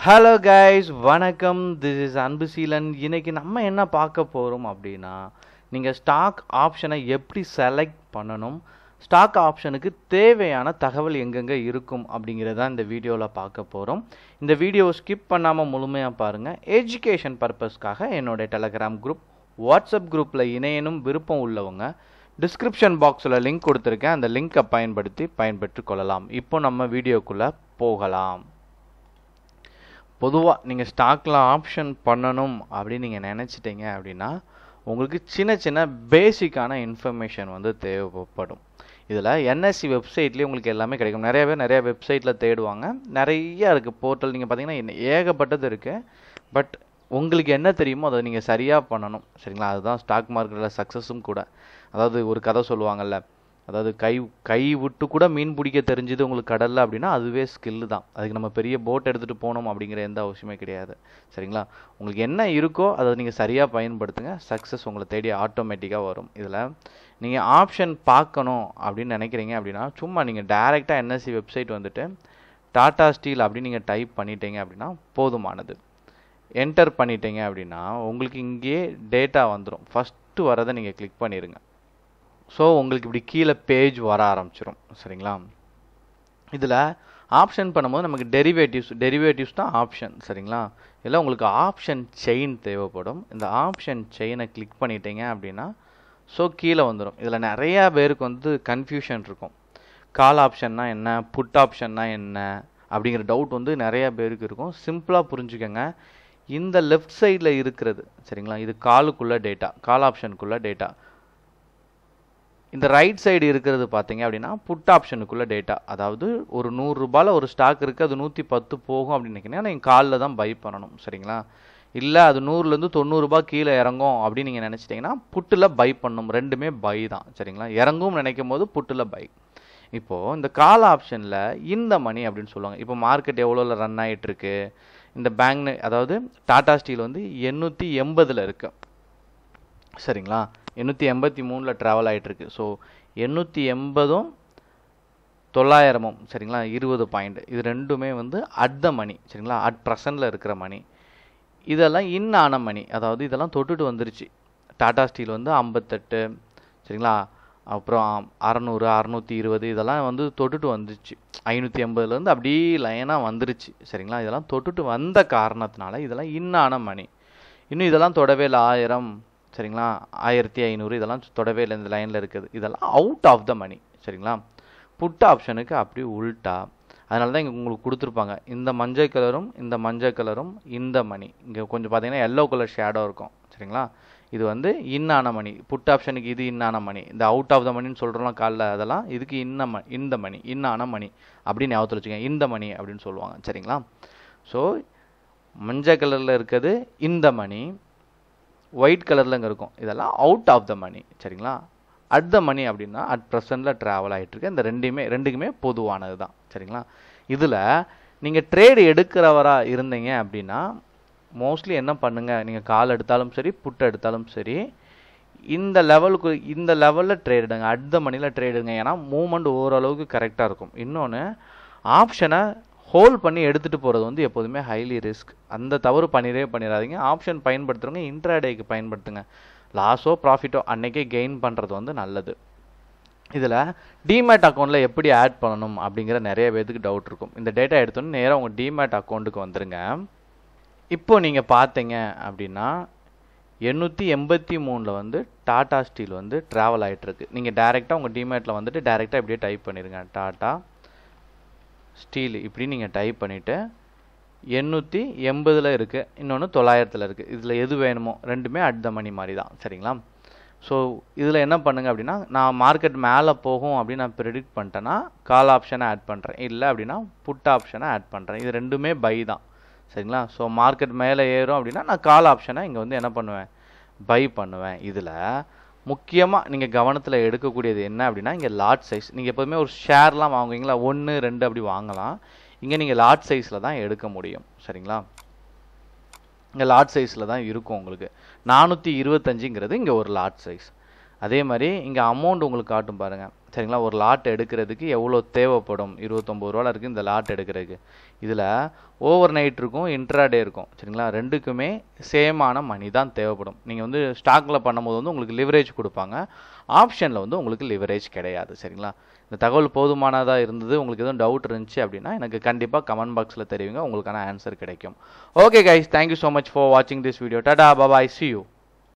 hello guys வணக்கம் this is Anbuseelan இன்னைக்கு நம்ம என்ன பார்க்க போகிறோம் அப்படின்னா நீங்கள் ஸ்டாக் ஆப்ஷனை எப்படி செலக்ட் பண்ணணும் ஸ்டாக் ஆப்ஷனுக்கு தேவையான தகவல் எங்கெங்கே இருக்கும் அப்படிங்கிறத இந்த வீடியோவில் பார்க்க போகிறோம் இந்த வீடியோவை ஸ்கிப் பண்ணாமல் முழுமையாக பாருங்கள் எஜுகேஷன் பர்பஸ்க்காக என்னோட டெலகிராம் குரூப் வாட்ஸ்அப் குரூப்பில் இணையனும் விருப்பம் உள்ளவங்க டிஸ்கிரிப்ஷன் பாக்ஸில் லிங்க் கொடுத்துருக்கேன் அந்த லிங்கை பயன்படுத்தி பயன்பெற்று கொள்ளலாம் இப்போ நம்ம வீடியோக்குள்ளே போகலாம் பொதுவாக நீங்கள் ஸ்டாக்கில் ஆப்ஷன் பண்ணணும் அப்படின்னு நீங்கள் நினச்சிட்டீங்க அப்படின்னா உங்களுக்கு சின்ன சின்ன பேசிக்கான இன்ஃபர்மேஷன் வந்து தேவைப்படும் இதில் என்எஸ்சி வெப்சைட்லேயே உங்களுக்கு எல்லாமே கிடைக்கும் நிறைய பேர் நிறைய வெப்சைட்டில் தேடுவாங்க நிறைய இருக்குது போர்ட்டல் நீங்கள் பார்த்தீங்கன்னா என்ன- ஏகப்பட்டது இருக்குது பட் உங்களுக்கு என்ன தெரியுமோ அதை நீங்கள் சரியாக பண்ணணும் சரிங்களா அதுதான் ஸ்டாக் மார்க்கெட்டில் சக்ஸஸும் கூட அதாவது ஒரு கதை சொல்லுவாங்கல்ல அதாவது கை கை விட்டு கூட மீன் பிடிக்க தெரிஞ்சது உங்களுக்கு கடல்ல அப்படின்னா அதுவே ஸ்கில்லு தான் அதுக்கு நம்ம பெரிய போட் எடுத்துகிட்டு போகணும் அப்படிங்கிற எந்த அவசியமே கிடையாது சரிங்களா உங்களுக்கு என்ன இருக்கோ அதை நீங்கள் சரியாக பயன்படுத்துங்க சக்ஸஸ் உங்களை தேடி ஆட்டோமேட்டிக்காக வரும் இதில் நீங்கள் ஆப்ஷன் பார்க்கணும் அப்படின்னு நினைக்கிறீங்க அப்படின்னா சும்மா நீங்கள் டைரெக்டாக என்எஸ்சி வெப்சைட் வந்துட்டு டாடா ஸ்டீல் அப்படின்னு நீங்கள் டைப் பண்ணிட்டீங்க அப்படின்னா போதுமானது என்டர் பண்ணிட்டீங்க அப்படின்னா உங்களுக்கு இங்கேயே டேட்டா வந்துடும் ஃபஸ்ட்டு வரதை நீங்கள் கிளிக் பண்ணிடுங்க ஸோ உங்களுக்கு இப்படி கீழே பேஜ் வர ஆரம்பிச்சிடும் சரிங்களா இதில் ஆப்ஷன் பண்ணும்போது நமக்கு டெரிவேட்டிவ்ஸ் டெரிவேட்டிவ்ஸ் தான் ஆப்ஷன் சரிங்களா இல்லை உங்களுக்கு ஆப்ஷன் செயின் தேவைப்படும் இந்த ஆப்ஷன் செயினை கிளிக் பண்ணிட்டீங்க அப்படின்னா ஸோ கீழே வந்துடும் இதில் நிறையா பேருக்கு வந்து கன்ஃபியூஷன் இருக்கும் கால் ஆப்ஷன்னா என்ன புட் ஆப்ஷன்னா என்ன அப்படிங்கிற டவுட் வந்து நிறைய பேருக்கு இருக்கும் சிம்பிளாக புரிஞ்சுக்கங்க இந்த லெஃப்ட் சைடில் இருக்கிறது சரிங்களா இது காலுக்குள்ள டேட்டா கால் ஆப்ஷனுக்குள்ள டேட்டா இந்த ரைட் சைடு இருக்கிறது பார்த்தீங்க அப்படின்னா புட் ஆப்ஷனுக்குள்ள டேட்டா அதாவது ஒரு நூறுரூபால ஒரு ஸ்டாக் இருக்குது அது நூற்றி பத்து போகும் அப்படின்னு நினைக்கிறீங்கன்னா நீங்கள் காலில் தான் பை பண்ணணும் சரிங்களா இல்லை அது நூறுலேருந்து தொண்ணூறுரூபா கீழே இறங்கும் அப்படின்னு நீங்கள் நினச்சிட்டிங்கன்னா புட்டில் பை பண்ணணும் ரெண்டுமே பை தான் சரிங்களா இறங்கும் நினைக்கும் போது புட்டில் பை இப்போது இந்த கால் ஆப்ஷனில் இந்த மணி அப்படின்னு சொல்லுவாங்க இப்போ மார்க்கெட் எவ்வளோல ரன் ஆயிட்டு இருக்கு இந்த பேங்க் அதாவது டாடா ஸ்டீல் வந்து எண்ணூற்றி எண்பதில் இருக்கு சரிங்களா எண்ணூற்றி எண்பத்தி மூணில் ட்ராவல் ஆகிட்டுருக்கு ஸோ எண்ணூற்றி எண்பதும் தொள்ளாயிரமும் சரிங்களா இருபது பாயிண்ட் இது ரெண்டுமே வந்து அட் த மணி சரிங்களா அட் ப்ரெசண்டில் இருக்கிற மணி இதெல்லாம் இன் ஆன மணி அதாவது இதெல்லாம் தொட்டுட்டு வந்துருச்சு டாடா ஸ்டீல் வந்து ஐம்பத்தெட்டு சரிங்களா அப்புறம் அறநூறு அறநூற்றி இருபது இதெல்லாம் வந்து தொட்டுட்டு வந்துச்சு ஐநூற்றி எண்பதுலேருந்து அப்படியே லைனாக வந்துருச்சு சரிங்களா இதெல்லாம் தொட்டுட்டு வந்த காரணத்தினால இதெல்லாம் இன்னான மணி இன்னும் இதெல்லாம் தொடவே இல்லை ஆயிரம் சரிங்களா ஆயிரத்தி ஐநூறு இதெல்லாம் தொடவே இல்லை இந்த லைனில் இருக்குது இதெல்லாம் அவுட் ஆஃப் த மணி சரிங்களா புட் ஆப்ஷனுக்கு அப்படியே உல்ட்டா அதனால தான் இங்கே உங்களுக்கு கொடுத்துருப்பாங்க இந்த மஞ்சள் கலரும் இந்த மஞ்சள் கலரும் இந்த மணி இங்கே கொஞ்சம் பார்த்தீங்கன்னா எல்லோ கலர் ஷேடோ இருக்கும் சரிங்களா இது வந்து இன்னான மணி புட் ஆப்ஷனுக்கு இது இன்னான மணி இந்த அவுட் ஆஃப் த மணின்னு சொல்கிறோம்லாம் காலைல அதெல்லாம் இதுக்கு இன்ன ம இந்த மணி இன்னான மணி அப்படின்னு ஞாபகத்தில் வச்சுக்கோங்க இந்த மணி அப்படின்னு சொல்லுவாங்க சரிங்களா ஸோ மஞ்சள் கலரில் இருக்கிறது இந்த மணி ஒயிட் கலரில் இங்கே இருக்கும் இதெல்லாம் அவுட் ஆஃப் த மணி சரிங்களா அட் த மணி அப்படின்னா அட் ப்ரெசண்டில் ட்ராவல் ஆகிட்டு இருக்கு இந்த ரெண்டுமே ரெண்டுக்குமே பொதுவானது தான் சரிங்களா இதில் நீங்கள் ட்ரேடு எடுக்கிறவரா இருந்தீங்க அப்படின்னா மோஸ்ட்லி என்ன பண்ணுங்க நீங்கள் கால் எடுத்தாலும் சரி புட் எடுத்தாலும் சரி இந்த லெவலுக்கு இந்த லெவலில் ட்ரேட் எடுங்க அட் த மணியில் ட்ரேட் எடுங்க ஏன்னா மூவ்மெண்ட் ஓரளவுக்கு கரெக்டாக இருக்கும் இன்னொன்று ஆப்ஷனை ஹோல்ட் பண்ணி எடுத்துகிட்டு போகிறது வந்து எப்போதுமே ஹைலி ரிஸ்க் அந்த தவறு பண்ணிடவே பண்ணிடாதீங்க ஆப்ஷன் பயன்படுத்துகிறவங்க இன்ட்ராடேக்கு பயன்படுத்துங்க லாஸோ ப்ராஃபிட்டோ அன்னைக்கே கெயின் பண்ணுறது வந்து நல்லது இதில் டிமேட் அக்கௌண்ட்டில் எப்படி ஆட் பண்ணணும் அப்படிங்கிற நிறைய பேருக்கு டவுட் இருக்கும் இந்த டேட்டா எடுத்தோன்னே நேராக உங்கள் டிமேட் அக்கௌண்ட்டுக்கு வந்துருங்க இப்போ நீங்கள் பார்த்தீங்க அப்படின்னா எண்ணூற்றி எண்பத்தி மூணில் வந்து டாடா ஸ்டீல் வந்து ட்ராவல் ஆகிட்டுருக்கு நீங்கள் டேரெக்டாக உங்கள் டிமேட்டில் வந்துட்டு டேரெக்டாக இப்படியே டைப் பண்ணிடுங்க டாடா ஸ்டீல் இப்படி நீங்கள் டைப் பண்ணிவிட்டு எண்ணூற்றி எண்பதில் இருக்குது இன்னொன்று தொள்ளாயிரத்தில் இருக்குது இதில் எது வேணுமோ ரெண்டுமே அட் த மணி மாதிரி தான் சரிங்களா ஸோ இதில் என்ன பண்ணுங்க அப்படின்னா நான் மார்க்கெட் மேலே போகும் அப்படின்னு நான் ப்ரெடிக்ட் பண்ணிட்டேன்னா கால் ஆப்ஷனை ஆட் பண்ணுறேன் இல்லை அப்படின்னா புட் ஆப்ஷனை ஆட் பண்ணுறேன் இது ரெண்டுமே பை தான் சரிங்களா ஸோ மார்க்கெட் மேலே ஏறும் அப்படின்னா நான் கால் ஆப்ஷனை இங்கே வந்து என்ன பண்ணுவேன் பை பண்ணுவேன் இதில் முக்கியமாக நீங்கள் கவனத்தில் எடுக்கக்கூடியது என்ன அப்படின்னா இங்கே லாட் சைஸ் நீங்கள் எப்போதுமே ஒரு ஷேர்லாம் வாங்குவீங்களா ஒன்று ரெண்டு அப்படி வாங்கலாம் இங்கே நீங்கள் லாட் சைஸில் தான் எடுக்க முடியும் சரிங்களா இங்கே லாட் சைஸில் தான் இருக்கும் உங்களுக்கு நானூற்றி இருபத்தஞ்சுங்கிறது இங்கே ஒரு லாட் சைஸ் அதே மாதிரி இங்கே அமௌண்ட் உங்களுக்கு காட்டும் பாருங்கள் சரிங்களா ஒரு லாட் எடுக்கிறதுக்கு எவ்வளோ தேவைப்படும் இருபத்தொம்பது ரூபால இருக்குது இந்த லாட் எடுக்கிறதுக்கு இதில் ஓவர் நைட் இருக்கும் இன்ட்ராடே இருக்கும் சரிங்களா ரெண்டுக்குமே சேமான மணி தான் தேவைப்படும் நீங்கள் வந்து ஸ்டாக்கில் பண்ணும்போது வந்து உங்களுக்கு லிவரேஜ் கொடுப்பாங்க ஆப்ஷனில் வந்து உங்களுக்கு லிவரேஜ் கிடையாது சரிங்களா இந்த தகவல் போதுமானதாக இருந்தது உங்களுக்கு எதுவும் டவுட் இருந்துச்சு அப்படின்னா எனக்கு கண்டிப்பாக கமெண்ட் பாக்ஸில் தெரிவிங்க உங்களுக்கான ஆன்சர் கிடைக்கும் okay guys thank you so much for வாட்சிங் this video tata bye bye see you